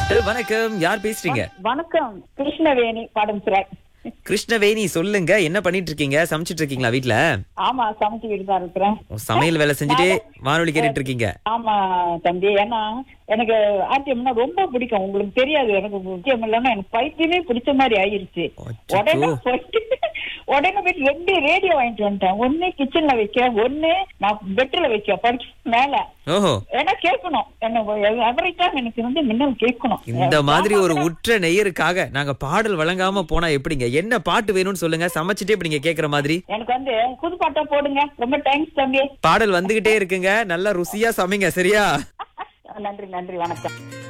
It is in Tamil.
ஹலோ வணக்கம் யார் பேசுறீங்க வணக்கம் கிருஷ்ணவேணி பாடம் சிறாய் கிருஷ்ணவேணி சொல்லுங்க என்ன பண்ணிட்டு இருக்கீங்க சமைச்சிட்டு இருக்கீங்களா வீட்ல ஆமா சமைச்சுக்கிட்டு தான் இருக்கிறேன் ஓ, சமையல் வேலை செஞ்சுட்டே வானொலி கேட்டுட்டு இருக்கீங்க ஆமா தம்பி ஏன்னா எனக்கு ஆர்டிஎம்னா ரொம்ப பிடிக்கும் உங்களுக்கு தெரியாது எனக்கு முக்கியம் இல்லைன்னா எனக்கு பைத்தியமே பிடிச்ச மாதிரி ஆயிருச்சு அச்சச்சோ. உடனே போயிட்டு உடனே போயிட்டு ரெண்டு ரேடியோ வாங்கிட்டு வந்துட்டேன் ஒண்ணு கிச்சன்ல வைக்க ஒண்ணு நான் பெட்ல வைக்க படிச்சு மேல ஓஹோ ஏன்னா கேட்கணும் என்ன எவரி டைம் எனக்கு வந்து மின்னல் கேட்கணும் இந்த மாதிரி ஒரு உற்ற நேயருக்காக நாங்க பாடல் வழங்காம போனா எப்படிங்க என்ன பாட்டு வேணும்னு சொல்லுங்க சமைச்சிட்டே இப்ப நீங்க கேக்குற மாதிரி எனக்கு வந்து புது பாட்டா போடுங்க ரொம்ப தேங்க்ஸ் தம்பி பாடல் வந்துகிட்டே இருக்குங்க நல்லா ருசியா சமைங்க சரியா நன்றி நன்றி வணக்கம்